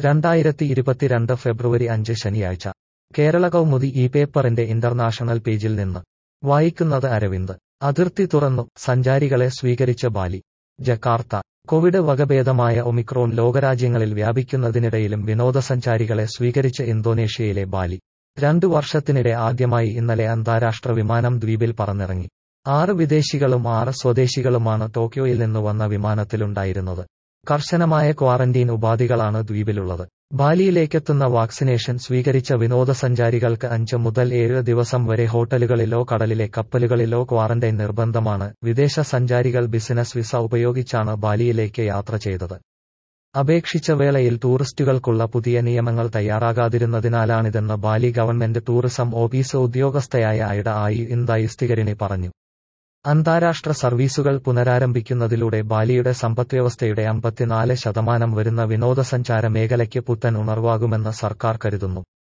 രണ്ടായിരത്തി ഇരുപത്തിരണ്ട് ഫെബ്രുവരി അഞ്ച് ശനിയാഴ്ച കേരള കൗമുദി ഈ പേപ്പറിന്റെ ഇന്റർനാഷണൽ പേജിൽ നിന്ന് വായിക്കുന്നത് അരവിന്ദ് അതിർത്തി തുറന്നു സഞ്ചാരികളെ സ്വീകരിച്ച ബാലി ജക്കാർത്ത കോവിഡ് വകഭേദമായ ഒമിക്രോൺ ലോകരാജ്യങ്ങളിൽ വ്യാപിക്കുന്നതിനിടയിലും വിനോദസഞ്ചാരികളെ സ്വീകരിച്ച ഇന്തോനേഷ്യയിലെ ബാലി രണ്ടു വർഷത്തിനിടെ ആദ്യമായി ഇന്നലെ അന്താരാഷ്ട്ര വിമാനം ദ്വീപിൽ പറന്നിറങ്ങി ആറ് വിദേശികളും ആറ് സ്വദേശികളുമാണ് ടോക്കിയോയിൽ നിന്ന് വന്ന വിമാനത്തിലുണ്ടായിരുന്നത് കർശനമായ ക്വാറന്റീൻ ഉപാധികളാണ് ദ്വീപിലുള്ളത് ബാലിയിലേക്കെത്തുന്ന വാക്സിനേഷൻ സ്വീകരിച്ച വിനോദസഞ്ചാരികൾക്ക് അഞ്ച് മുതൽ ഏഴ് ദിവസം വരെ ഹോട്ടലുകളിലോ കടലിലെ കപ്പലുകളിലോ ക്വാറന്റൈൻ നിർബന്ധമാണ് വിദേശ സഞ്ചാരികൾ ബിസിനസ് വിസ ഉപയോഗിച്ചാണ് ബാലിയിലേക്ക് യാത്ര ചെയ്തത് അപേക്ഷിച്ച വേളയിൽ ടൂറിസ്റ്റുകൾക്കുള്ള പുതിയ നിയമങ്ങൾ തയ്യാറാകാതിരുന്നതിനാലാണിതെന്ന് ബാലി ഗവൺമെന്റ് ടൂറിസം ഓഫീസ് ഉദ്യോഗസ്ഥയായ ഐഡ ആയി ഇന്ദായിസ്തികരിണി പറഞ്ഞു അന്താരാഷ്ട്ര സർവീസുകൾ പുനരാരംഭിക്കുന്നതിലൂടെ ബാലിയുടെ സമ്പദ്വ്യവസ്ഥയുടെ അമ്പത്തിനാല് ശതമാനം വരുന്ന വിനോദസഞ്ചാര മേഖലയ്ക്ക് പുത്തൻ ഉണർവാകുമെന്ന് സർക്കാർ കരുതുന്നു